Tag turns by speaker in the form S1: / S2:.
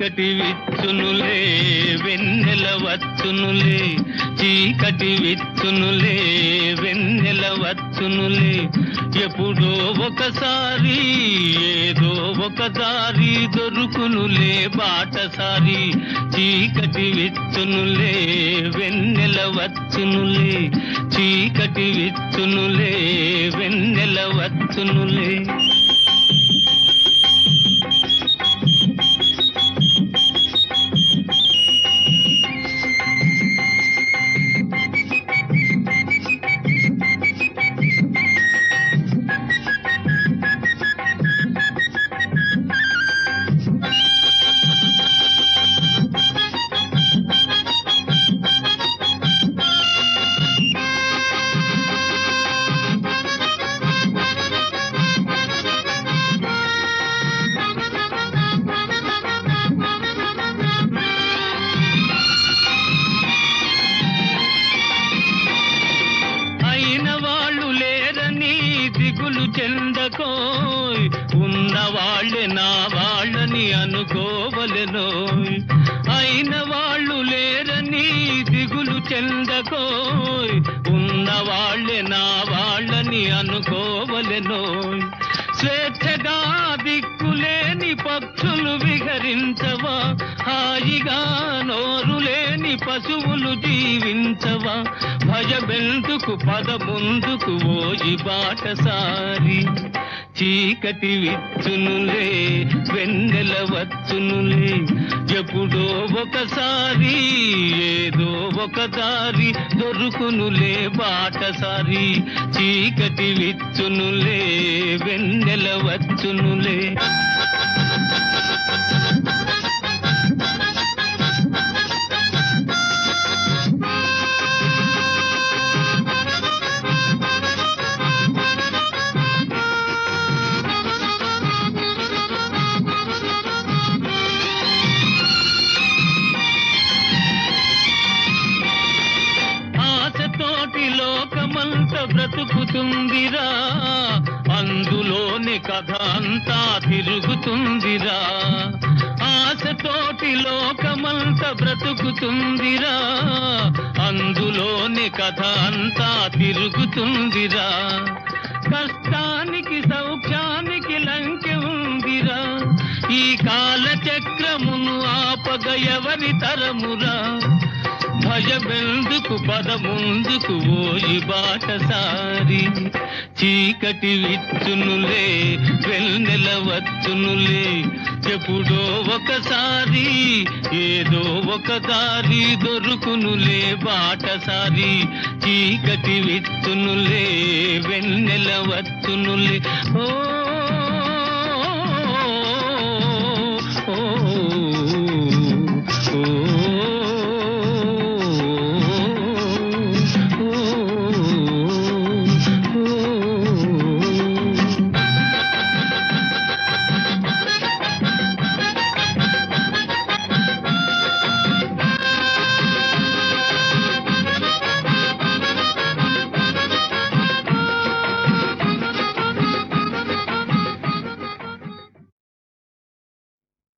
S1: చీకటి విచ్చునులే వెన్నెల వచ్చునులే చీకటి విచ్చునులే వెన్నెల వచ్చునులే ఎప్పుడో ఒకసారి ఏదో ఒక దారి దొరుకునులే బాటసారి చీకటి విచ్చునులే వెన్నెల వచ్చునులే చీకటి విచ్చునులే వెన్నెల వచ్చునులే అయిన వాళ్ళు లేరని దిగులు చెందకోయ్ ఉన్న వాళ్ళే నా వాళ్ళని అనుకోవలెనోయ్ అయిన వాళ్ళు లేరని దిగులు చెందకోయ్ ఉన్న వాళ్ళే నా వాళ్ళని అనుకోవలెనోయ్ స్వేచ్ఛగా దిక్కులేని పక్షులు విహరించవా హాయిగా నోరు లేని పశువులు జీవించవా భయబెందుకు పద ముందుకు ఓయి బాటసారి చీకటి విచ్చునులే వెన్నెల వచ్చునులే ఎప్పుడో ఒకసారి ఏదో ఒక దారి దొరుకునులే బాటసారి చీకటి విచ్చునులే వెన్నెల వచ్చునులే ఆశతోటి లోకమంత బ్రతుకుతుందిరా అందులోని కథ అంతా తిరుగుతుందిరా ఆశతోటి లోకమంత బ్రతుకుతుందిరా అందులోని కథ అంతా తిరుగుతుందిరా కష్టానికి సౌఖ్యానికి లంకె ఉందిరా ఈ కాల చక్రమును ఆపగ ఎవరి తరమురా భయమెందుకు పద ముందుకు ఓయి బాటసారి చీకటి విచ్చునులే వెన్నెల వచ్చునులే ఎప్పుడో ఒకసారి ఏదో ఒక దారి దొరుకునులే బాటసారి చీకటి విచ్చునులే వెన్నెల వచ్చునులే ఓ ఓ, ఓ